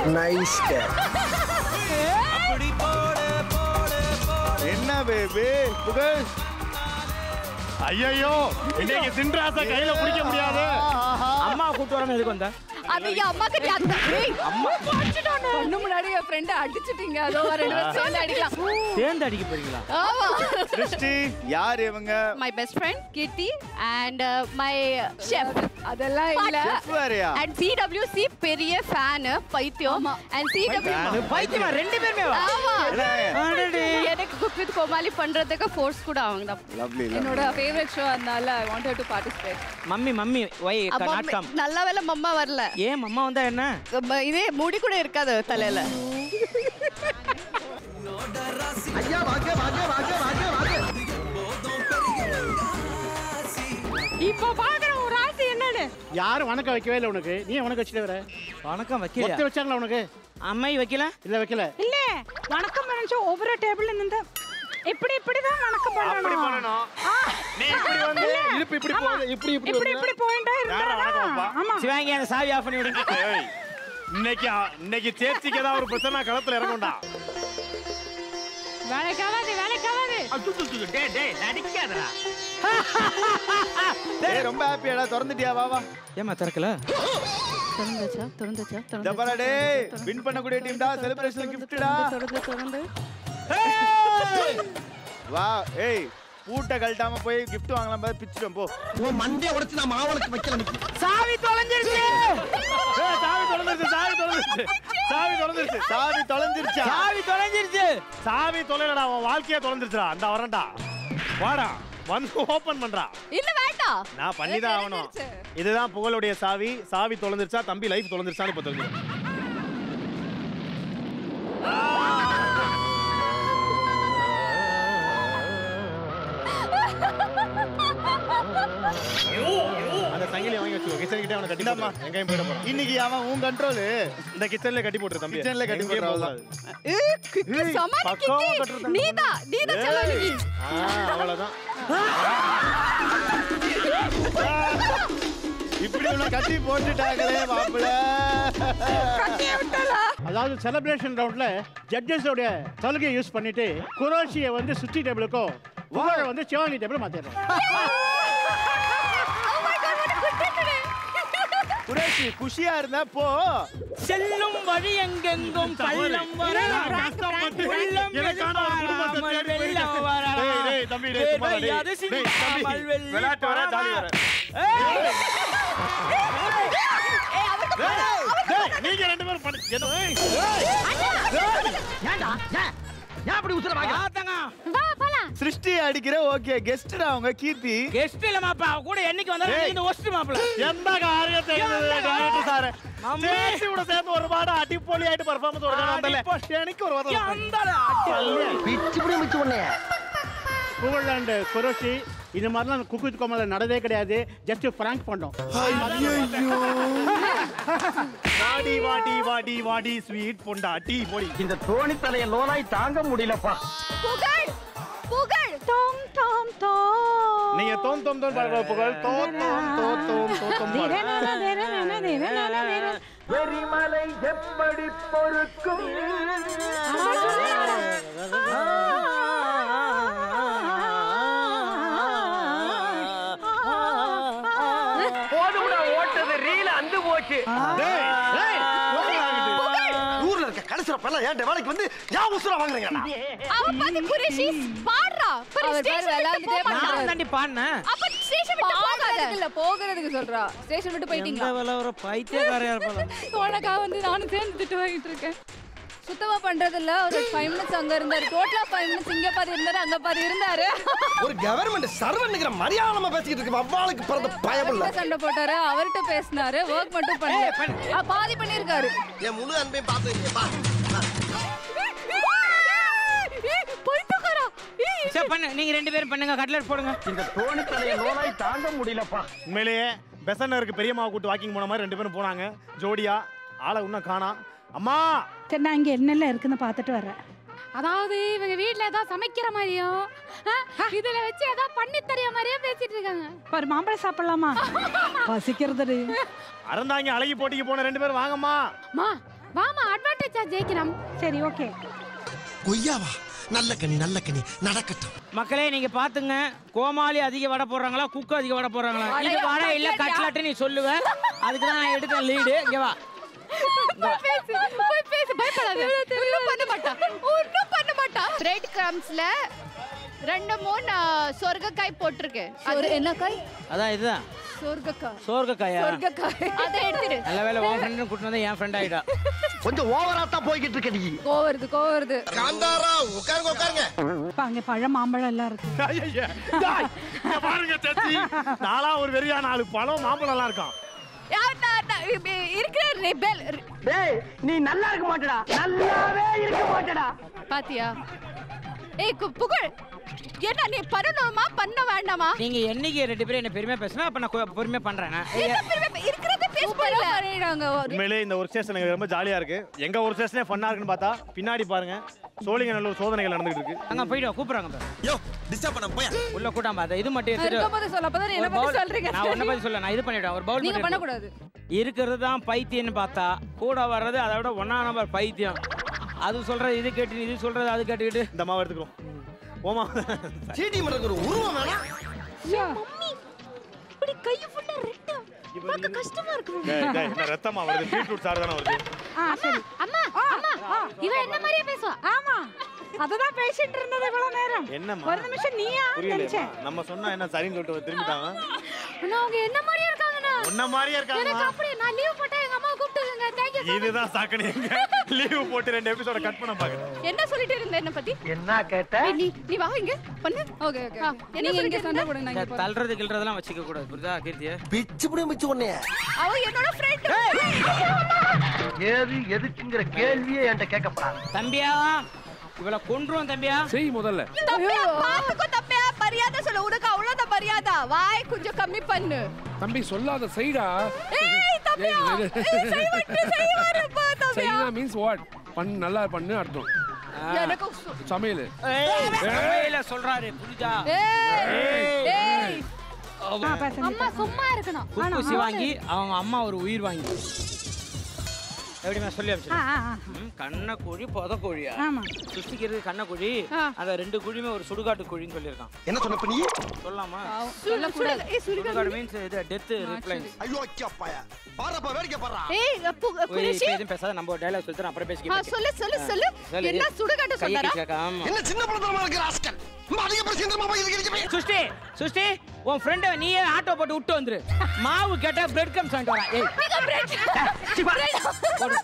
Nice gate என்ன baby புகழ் ஐயோ இன்னைக்கு சின்ராச கையில பிடிக்க முடியாது அம்மா கூட்டு வராம எதுக்கு வந்தா அது என் அம்மா கிட்ட அம்மா பொண்ணு முன்னாடி என் ஃப்ரெண்ட் அடிச்சிட்டீங்க அதோ ரெண்டு பேரும் சேர்ந்து அடிக்கலாம் சேர்ந்து அடிக்க போறீங்களா ஆமா சிருஷ்டி யார் இவங்க my best friend Keerthi and my chef அதெல்லாம் இல்ல Chef வேறயா? அண்ட் சிடபிள்யூசி பெரிய ஃபேன் பைத்தியம் அண்ட் சிடபிள்யூ பைத்தியமா ரெண்டு பேருமே வா ஆமா அடடே. எனக்கு குக் வித் கோமாளி பண்றதுக்கு ஃபோர்ஸ் கூட அவங்க தான் லவ்லி என்னோட ஃபேவரட் ஷோ அதனால I wanted to participate mummy mummy why not come நல்ல வேலை மம்மா வரல ஏன் மம்மா வந்தா என்ன ம- இதே முடி கூட இருக்காது தலையில ஐயா வாங்க வாங்க வாங்க வாங்க வாங்க இப்போ பாக்குற ஒரு ராசி என்னன்னு யாரும் வணக்கம் வைக்கவே இல்லை உனக்கு நீ வணக்கம் வச்சுட்டு வர வணக்கம் ஒத்த வைக்கல வச்சாங்களா உனக்கு அம்மை வைக்கல இல்ல வைக்கல இல்ல வணக்கம் நினைச்சா ஒவ்வொரு டேபிள்ல நின்று இப்படி இப்படி தான் வணக்கம் பண்ணணும் ஆ. நீ இப்படி வந்து இல்ல. இடுப்பு இப்படி ஆமா. போகுது, இப்படி இப்படி இப்படி வந்து. இப்படி போயிட்டே யாரை வணக்கம் இருந்தா வைப்பா? ஆமா சிவாங்கி அந்த சாவி ஆஃப் பண்ணி விடுங்க ஏய், இன்னைக்கு இன்னைக்கு சேர்ச்சிக்கு ஏதாவது ஒரு பிரச்சனை களத்துல இறங்கும்டா வேலைக்காவாது வேலைக்காவாது டேய் டேய் நடிக்காதடா ஏய் ரொம்ப ஹாப்பியாடா திறந்துட்டியா வா வா ஏமா திறக்கல திறந்துச்சா திறந்துச்சா இந்த பாரு டேய் வின் பண்ணக்கூடிய டீம்டா செலிப்ரேஷன் கிஃப்ட்டா திறந்து திறந்து வா ஏய் பூட்டை கழட்டாம போய் gift வாங்கலாம் பாரு பிச்சிட்டோம் போ உன் மண்டைய உடைச்சு நான் மாவளுக்கு வைக்கல நிக்கு சாவி தொலைஞ்சிருச்சு ஏய், சாவி தொலைஞ்சிருச்சு சாவி தொலைஞ்சிருச்சு சாவி தொலைஞ்சிருச்சு சாவி தொலைஞ்சிருச்சா சாவி தொலைஞ்சிருச்சு சாவி தொலைலடா உன் வாழ்க்கையே தொலைஞ்சிருச்சுடா அந்த வரேன்டா வாடா வந்து ஓபன் பண்றா இல்ல வேண்டாம் நான் பண்ணி தான் ஆகணும் இதுதான் புகழுடைய சாவி சாவி தொலைஞ்சிருச்சா தம்பி லைஃப் தொலைஞ்சிருச்சான்னு இப்போ தெரிஞ்சு அந்த சங்கிலி வாங்கி வச்சுக்கோ கிச்சன் கிட்டே அவனை கட்டி இந்தாம்மா. போட்டு எங்கேயும் போயிட போறான் இன்னைக்கு அவன் உன் கண்ட்ரோல் இந்த கிச்சன்ல கட்டி போட்டுரு தம்பி கிச்சன்ல கட்டி எங்கேயும் போட்டுரு, போகக்கூடாது. ஏய், கிக்கு ஏய், சமாளி பக்காவா கிக்கி. கட்டுறது. நீதான் நீதான் செல்லம் இன்னைக்கு. ஆ, அவ்வளவுதான் இப்படி உள்ள கட்டி போட்டுட்டாங்களே மாப்பிள அதாவது செலிப்ரேஷன் ரவுண்ட்ல ஜட்ஜஸோட சலுகையை யூஸ் பண்ணிட்டு குரோஷியை வந்து சுத்தி டேபிளுக்கும் புகழை வந்து சிவாங்கி டேபிள் மாத்திடுறோம் Oh my God, what a good today. Qureshi குஷியா இருந்தா போ செல்லும் வழி எங்கெங்கும் பள்ளம் வரலாம் உள்ளம் எனக்கான ஒரு குடும்பத்தை எதிர்பாராமல் தேடி வெள்ளம் போயிருக்கேன். வரலாம். டேய், டேய், தம்பி, டேய், சும்மா டேய். வேலையாது டேய், தம்பி, சிந்தாமல் வெள்ளி விளையாட்டு வர, ஜாலி வர. ஏய், டேய், நீங்க ரெண்டு பேரும் பண்ணு. என்ன- ஏய், ஏன்டா ஏன் ஏன் அப்படி உசுர வாங்க பாத்தங்க. வா போலாம் சிருஷ்டி அடிக்கிற ஓகே கெஸ்டா அவங்க கீர்த்தி கெஸ்ட் இல்ல மாப்பா அவ கூட என்னைக்கு வந்தாலும் ஏய். இந்த ஒஸ்ட் மாப்பிள எந்த காரியத்தை எழுதுது, டைரக்டர் சார்? மம்மி. சேச்சி கூட சேர்ந்து ஒரு பாடம் அடிப்பொலி ஆயிட்டு performance ஒரு தடவை வந்தல்ல? எனக்கு ஒரு வாரம் அந்த அடி. பிச்சு பிடி மிச்சு உன்னைய புகழ் அண்ட் குரோஷி இது மாதிரிலாம் குக்கு வித் கோமால நடந்தே கிடையாது ஜஸ்ட் பிராங்க் பண்ணோம் வாடி வாடி வாடி வாடி ஸ்வீட் பொண்டாட்டி போடி இந்த தோணி தலைய லோனாய் தாங்க முடியலப்பா புகழ் புகழ் தோம் தோம் தோம் நீங்க தோம் தோம் தோம் பாடுற புகழ் தோ தோம் தோ தோம் தோ தோம் பாடு. திரனன, திரனன, திரனன, திரனன. எரிமலை எப்படி பொறுக்கும் போதும்டா ஓட்டது ரீல அந்து போச்சு டேய், டேய், போதும் ஆகிட்டு. ஊர்ல இருக்க கடைசில பல்ல ஏன் வேலைக்கு வந்து ஏன் உசுர வாங்குறீங்க அவ பாத்து குரேஷி பாடுறா அவர் பேர் விளையாண்டுட்டே நான் தாண்டி பாடினேன் அப்ப ஸ்டேஷன் விட்டு போகாத இல்ல போகிறதுக்கு சொல்றா ஸ்டேஷன் விட்டு எந்த போயிட்டீங்களா வேலை ஒரு பைத்தியக்காரையா இருப்பாங்க உனக்கா வந்து நானும் சேர்ந்து திட்டு வாங்கிட்டு இருக்கேன் சுத்தமா பண்றது இல்ல ஒரு ஃபைவ் மினிட்ஸ் அங்க இருந்தாரு டோட்டலா ஃபைவ் மினிட்ஸ் இங்க பாதி இருந்தாரு அங்க பாதி இருந்தாரு ஒரு கவர்மெண்ட் சர்வன்ங்கிற மரியாதை பேசிக்கிட்டு இருக்கு அவ்வாளுக்கு பிறந்த பயமில்ல அவர்கிட்ட சண்டை போட்டாரு அவர்கிட்ட பேசினாரு ஒர்க் மட்டும் பண்ணல ஆ, பாதி பண்ணிருக்காரு என் முழு அன்பையும் பார்த்துருக்கேன் போயிட்டுக்காரா சரி பண்ணு நீங்க ரெண்டு பேரும் பண்ணுங்க கட்லெட் போடுங்க இந்த தோணி தலைய லோனாய் தாங்க முடியலப்பா உண்மையிலேயே பெசன்னருக்கு பெரியம்மா கூட்டு வாக்கிங் போன மாதிரி ரெண்டு பேரும் போனாங்க ஜோடியா ஆளை இன்னும் காணா அம்மா சரி நான் இங்க என்னெல்லாம் இருக்குன்னு பார்த்துட்டு வரேன் அதாவது இவங்க வீட்ல ஏதோ சமைக்கிற மாதிரியும் ஆ, இதுல வச்சு ஏதோ பண்ணி தரிய மாதிரியே பேசிட்டு இருக்காங்க ஒரு மாம்பழம் சாப்பிடலாமா பசிக்கிறது அறந்தாங்க அழகி போட்டிக்கு போன ரெண்டு பேரும் வாங்கம்மா மா வாமா வச்சா ஜெயிக்கலாம் சரி ஓகே கொய்யாவா நல்ல கனி நல்ல கனி நடக்கட்டும் மக்களே நீங்க பாத்துங்க கோமாளி அதிக வடை போடுறாங்களா குக்கு அதிக வடை போடுறாங்களா இது வடை இல்ல கட்லட்டு நீ சொல்லுவ அதுக்கு தான் நான் எடுத்தேன் லீடு இங்க வா போய் பேசு போய் பேசு பயப்படாத ஒன்றும் பண்ண மாட்டா ஒன்றும் பண்ண மாட்டா பிரெட் கிரம்ஸ்ல ரெண்டு மூணு சொர்க்கக்காய் போட்டிருக்கு ஒரு என்ன காய் அதான் இதுதான் சொர்க்கக்காய் சோர்க்கக்காயா சொர்க்கக்காய் அதை எடுத்துடு நல்ல வேலை உன் ஃப்ரெண்டு கூட்டு வந்தா என் ஃப்ரெண்ட் ஆயிட்டா கொஞ்சம் ஓவரா தான் போய்கிட்டு இருக்க நீ கோவருது கோவருது காந்தாரா உட்காருங்க உட்காருங்க இப்ப அங்க பழம் மாம்பழம் எல்லாம் இருக்கு ஐயையே. டேய், இங்க பாருங்க சச்சி நாளா ஒரு வெறியா நாலு பழம் மாம்பழம் எல்லாம் இருக்கான் இருக்கிற ரெபெல் டேய் நீ நல்லா இருக்க மாட்டடா நல்லாவே இருக்க மாட்டடா பாத்தியா ஏய் கு- புகழ் என்ன நீ பண்ணணுமா பண்ண வேண்டாமா நீங்க என்னைக்கு ரெண்டு பேரும் என்ன பெருமையா பேசினா அப்ப நான் கொ- பொறுமையா பண்றேன் நான். என்ன பெருமை இருக்கிறத பேச சூப்பரா பண்ணிடுறாங்க ஒரு உண்மையிலே இந்த ஒரு ஸ்டேஷன் எனக்கு ரொம்ப ஜாலியா இருக்கு எங்க ஒரு ஸ்டேஷனே ஃபன்னா இருக்குன்னு பார்த்தா பின்னாடி பாருங்க சோழிங்கநல்லூர் சோதனைகள் நடந்துகிட்டு இருக்கு அங்க போயிட்டு வா, கூப்பிடுறாங்க பாரு. யோ டிஸ்டர்ப் பண்ண போய் உள்ள கூட்டாம அதை இது மட்டும் நான் எடுத்துட்டு இருக்கும்போது சொல்ல அப்பதான் ஒரு என்ன பத்தி bowl- சொல்றீங்க நான் உன்ன பத்தி சொல்ல நான் இது பண்ணிடுவேன் ஒரு பவுல் நீங்க பண்ணக்கூடாது இருக்கிறது தான் பைத்தியம்னு பார்த்தா கூட வர்றது அதை விட ஒன்னா நம்பர் பைத்தியம் அது சொல்றது இது கேட்டு இது சொல்றது அது கேட்டுக்கிட்டு இந்த மாவு எடுத்துக்கிறோம் ஓமா சீடி மரக்கு ஒரு உருவம் வேணாம் இப்படி கை ஃபுல்லா ரெட்டா பார்க்க கஷ்டமா இருக்கு டேய், டேய், என்ன ரத்தமா வருது பீட்ரூட் சாறு தானே வருது ஆ சரி அம்மா அம்மா இவ என்ன மாதிரியே பேசுவா ஆமா அததான் பேசிட்டு இருந்தது இவ்வளவு நேரம் என்னம்மா ஒரு நிமிஷம் நீயா புரியல நினைச்சேன் நம்ம சொன்னா என்ன சரின்னு சொல்லிட்டு திரும்பிட்டாங்க அண்ணா அவங்க என்ன மாதிரியே இருக்காங்கண்ணா உன்ன மாதிரியே எனக்கு இருக்காங்க அப்படி நான் லீவ் போட்டா எங்க அம்மா கூப்பிட்டுங்க தேங்க்யூ இதுதான் சாக்கணி லீவு போட்டு ரெண்டு எபிசோட கட் பண்ண பாக்குறேன் என்ன சொல்லிட்டு இருந்த என்ன பத்தி என்ன கேட்ட ஏய், நீ நீ வா இங்க பண்ணு ஓகே ஓகே ஆ, என்ன நீங்க இங்க சொல்லிட்டு சண்டை இருந்த? போடுங்க நான் இங்க இந்த தள்ளுறது கிள்றதெல்லாம் வச்சுக்க கூடாது புரியுதா கீர்த்திய பிச்சு புடிய மிச்சு உன்னைய அவ என்னோட ஃப்ரெண்ட் ஏது எதுக்குங்கிற கேள்வியே என்கிட்ட கேட்கப்படாது தம்பியா இவளை கொன்றுவோம் தம்பியா செய் முதல்ல தம்பியா பாத்துக்கோ தம்பியா மரியாதை சொல்ல உனக்கு அவ்வளவுதான் மரியாதை வாய் கொஞ்சம் கம்மி பண்ணு தம்பி சொல்லாத செய்டா ஏய் தம்பியா ஏய், இரு. ஏய், செய்வட்டு செய்வாருப்பா தம்பியா செய்னா மீன்ஸ் வாட் பண்ணு நல்லா பண்ணு அர்த்தம் எனக்கு சு- சமையல் ஏய், சமையல சொல்றாரு புரியுதா ஏய் ஏய் அம்மா சும்மா இருக்கணும் குக்குசி வாங்கி அவங்க அம்மா ஒரு உயிர் வாங்கி எப்படிமா சொல்லி ஆ, அமைச்சிருக்கேன் ஆ, ஆ. ம், கண்ணக்கோழி புதக்கோழியா ஆமா சுத்திக்கிறது கண்ணக்கோழி அந்த ரெண்டு குழியுமே ஒரு சுடுகாட்டு கோழின்னு சொல்லியிருக்கான் என்ன சொன்ன இப்ப நீ சொல்லலாமா சொல்லக்கூடாது ஏய் சுடுகாடு சுடுகாடு மீன்ஸ் இது டெத் ரிப்ளைன்ஸ் ஐயோ அப்பாயா பாருப்பா வேடிக்கை பாடுறா ஏய் அப்பு குருஷி எதுவும் பேசாத நம்ம டைலாக் சொல்லிட்டு அப்புறம் ஆ, பேசிக்கலாம் சொல்லு சொல்லு சொல்லு சொல்லு. என்ன சுடுகாட்டு கையை சொன்னாரா கிழிச்சாக்கா, ஆமா. என்ன சின்ன பழத்தனமா இருக்கிற ஆஸ்கல் ரொம்ப அதிக பிரச்சனை போய் இருக்கு சுஷ்டி சுஷ்டி உன் ஃப்ரெண்ட நீயே ஆட்டோ போட்டு விட்டு வந்துரு மாவு கேட்டா பிரெட் கம்ஸ் வாங்கிட்டு வரேன் ஏய் போடு.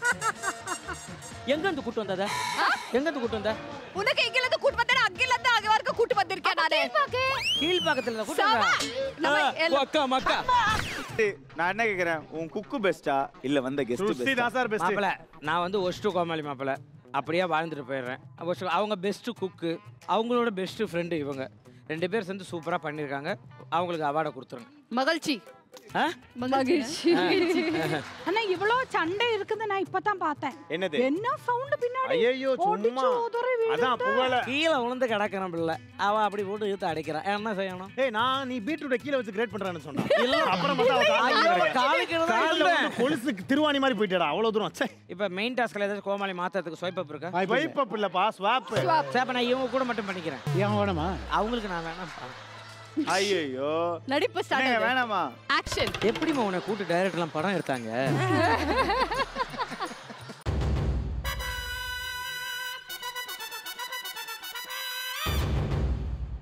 எங்க இருந்து கூட்டு வந்தத எங்க இருந்து கூட்டு வந்த உனக்கு எங்கல இருந்து கூட்டு வந்தேன் அங்கல இருந்து அங்க வரைக்கும் கூட்டு வந்திருக்கேன் நானே கீழ் பக்கத்துல தான் கூட்டு சம. வந்த நம்ம எல்லாம் அக்கா மக்கா நான் என்ன கேக்குறேன் உன் குக்கு பெஸ்டா இல்ல வந்த கெஸ்ட் சுஸ்தி பெஸ்டா தான் சார் பெஸ்ட் மாப்பிள நான் வந்து ஒஸ்ட்டு கோமாளி மாப்பிள அப்படியே வாழ்ந்துட்டு போயிடுறேன் Worst- அவங்க பெஸ்ட்டு குக்கு அவங்களோட பெஸ்ட்டு ஃப்ரெண்டு இவங்க ரெண்டு பேர் சேர்ந்து சூப்பராக பண்ணியிருக்காங்க அவங்களுக்கு அவார்டை கொடுத்துருங்க மகிழ்ச்சி ஆ மகிழ்ச்சி ஆனா இவ்வளவு சண்டை இருக்குது நான் இப்பதான் பார்த்தேன் என்னது என்ன சவுண்ட் பின்னாடி ஐயோ சும்மா ஓடிச்சு உதறி விழுந்து. அதான் புகழ கீழே விழுந்து கிடக்கிறான் பிள்ளை அவ அப்படி போட்டு இழுத்து அடைக்கிறான் என்ன செய்யணும் ஏய் நான் நீ பீட்ரூட்டை கீழே வச்சு கிரேட் பண்றான்னு சொன்னா இல்ல அப்புறம் பார்த்தா அவ கால் ஐயோ, கிடக்கு. காலுக்கு கீழே தான் கால்ல இருந்தேன். வந்து கொலுசுக்கு திருவாணி மாதிரி போயிட்டடா அவ்வளவு தூரம் சே இப்போ மெயின் டாஸ்க்ல ஏதாச்சும் கோமாளி மாத்துறதுக்கு ஸ்வைப் அப் இருக்கா வைப் அப் இல்லப்பா ஸ்வாப் சரி அப்ப நான் இவங்க கூட மட்டும் பண்ணிக்கிறேன் ஏன் வேணுமா அவங்களுக்கு நான் வேணாம் ஐயோ நடிப்பு என்னங்க ஸ்டார்ட் வேணாமா ஆக்ஷன் எப்படிம்மா உன்னை கூட்டு டைரக்டர்லாம் படம் எடுத்தாங்க